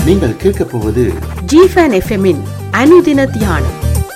நீங்கள் கேட்கப் போவது ஜிஃபன் எஃப்எம்மின் அனுதின தியானம்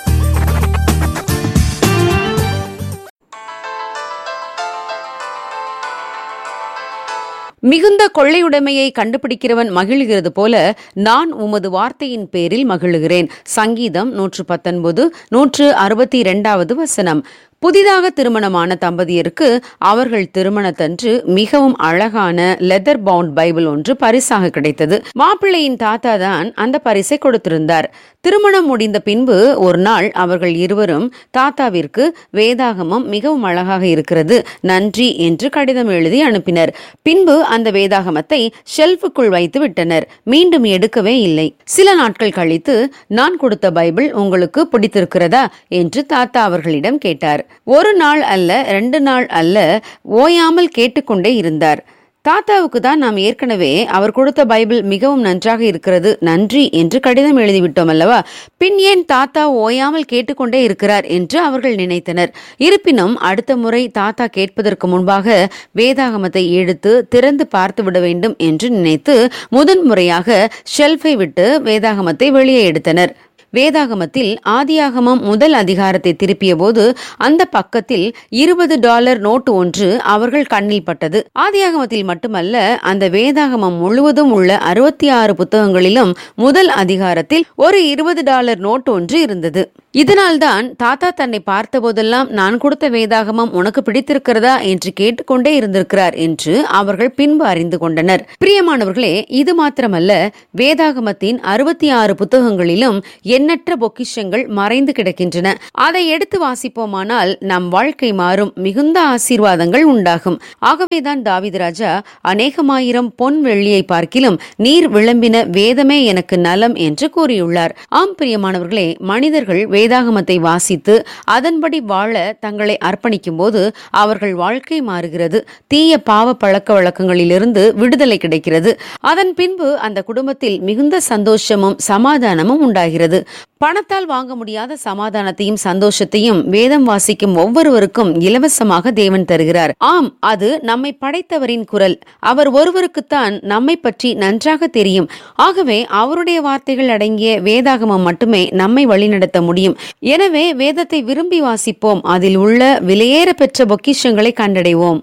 மிகுந்த கொள்ளையுடைமையை கண்டுபிடிக்கிறவன் மகிழ்கிறது போல நான் உமது வார்த்தையின் பேரில் மகிழுகிறேன் சங்கீதம் நூற்று பத்தொன்பது நூற்று அறுபத்தி இரண்டாவது வசனம் புதிதாக திருமணமான தம்பதியருக்கு அவர்கள் திருமணத்தன்று மிகவும் அழகான லெதர் பவுண்ட் பைபிள் ஒன்று பரிசாக கிடைத்தது மாப்பிள்ளையின் தாத்தா தான் அந்த பரிசை கொடுத்திருந்தார் திருமணம் முடிந்த பின்பு ஒரு நாள் அவர்கள் இருவரும் தாத்தாவிற்கு வேதாகமம் மிகவும் அழகாக இருக்கிறது நன்றி என்று கடிதம் எழுதி அனுப்பினர் பின்பு அந்த வேதாகமத்தை ஷெல்ஃபுக்குள் வைத்து விட்டனர் மீண்டும் எடுக்கவே இல்லை சில நாட்கள் கழித்து நான் கொடுத்த பைபிள் உங்களுக்கு பிடித்திருக்கிறதா என்று தாத்தா அவர்களிடம் கேட்டார் ஒரு நாள் அல்ல ரெண்டு நாள் அல்ல ஓயாமல் கேட்டுக்கொண்டே இருந்தார் தாத்தாவுக்கு தான் நாம் ஏற்கனவே அவர் கொடுத்த பைபிள் மிகவும் நன்றாக இருக்கிறது நன்றி என்று கடிதம் எழுதிவிட்டோம் அல்லவா பின் ஏன் தாத்தா ஓயாமல் கேட்டுக்கொண்டே இருக்கிறார் என்று அவர்கள் நினைத்தனர் இருப்பினும் அடுத்த முறை தாத்தா கேட்பதற்கு முன்பாக வேதாகமத்தை எடுத்து திறந்து பார்த்து விட வேண்டும் என்று நினைத்து முதன் முறையாக ஷெல்ஃபை விட்டு வேதாகமத்தை வெளியே எடுத்தனர் வேதாகமத்தில் ஆதியாகமம் முதல் அதிகாரத்தை திருப்பிய போது அந்த பக்கத்தில் இருபது டாலர் நோட்டு ஒன்று அவர்கள் கண்ணில் பட்டது ஆதியாகமத்தில் மட்டுமல்ல அந்த வேதாகமம் முழுவதும் உள்ள அறுபத்தி ஆறு புத்தகங்களிலும் முதல் அதிகாரத்தில் ஒரு இருபது டாலர் நோட்டு ஒன்று இருந்தது இதனால்தான் தாத்தா தன்னை பார்த்தபோதெல்லாம் நான் கொடுத்த வேதாகமம் உனக்கு பிடித்திருக்கிறதா என்று கேட்டுக்கொண்டே இருந்திருக்கிறார் என்று அவர்கள் பின்பு அறிந்து கொண்டனர் பிரியமானவர்களே இது மாத்திரமல்ல வேதாகமத்தின் அறுபத்தி ஆறு புத்தகங்களிலும் எண்ணற்ற பொக்கிஷங்கள் மறைந்து கிடக்கின்றன அதை எடுத்து வாசிப்போமானால் நம் வாழ்க்கை மாறும் மிகுந்த ஆசீர்வாதங்கள் உண்டாகும் ஆகவேதான் தாவித ராஜா அநேகமாயிரம் பொன் வெள்ளியை பார்க்கிலும் நீர் விளம்பின வேதமே எனக்கு நலம் என்று கூறியுள்ளார் ஆம் பிரியமானவர்களே மனிதர்கள் வேதாகமத்தை வாசித்து அதன்படி வாழ தங்களை அர்ப்பணிக்கும் போது அவர்கள் வாழ்க்கை மாறுகிறது தீய பாவ பழக்க வழக்கங்களிலிருந்து விடுதலை கிடைக்கிறது அதன் பின்பு அந்த குடும்பத்தில் மிகுந்த சந்தோஷமும் சமாதானமும் உண்டாகிறது பணத்தால் வாங்க முடியாத சமாதானத்தையும் சந்தோஷத்தையும் வேதம் வாசிக்கும் ஒவ்வொருவருக்கும் இலவசமாக தேவன் தருகிறார் ஆம் அது நம்மை படைத்தவரின் குரல் அவர் ஒருவருக்குத்தான் நம்மை பற்றி நன்றாக தெரியும் ஆகவே அவருடைய வார்த்தைகள் அடங்கிய வேதாகமம் மட்டுமே நம்மை வழிநடத்த முடியும் எனவே வேதத்தை விரும்பி வாசிப்போம் அதில் உள்ள விலையேற பெற்ற பொக்கிஷங்களை கண்டடைவோம்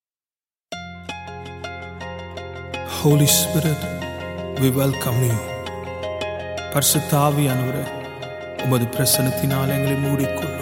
Holy Spirit, we welcome you. பரிசுத்த ஆவியானவரே உமது பிரசனத்தினால் எங்களை மூடிக்கொள்ளும்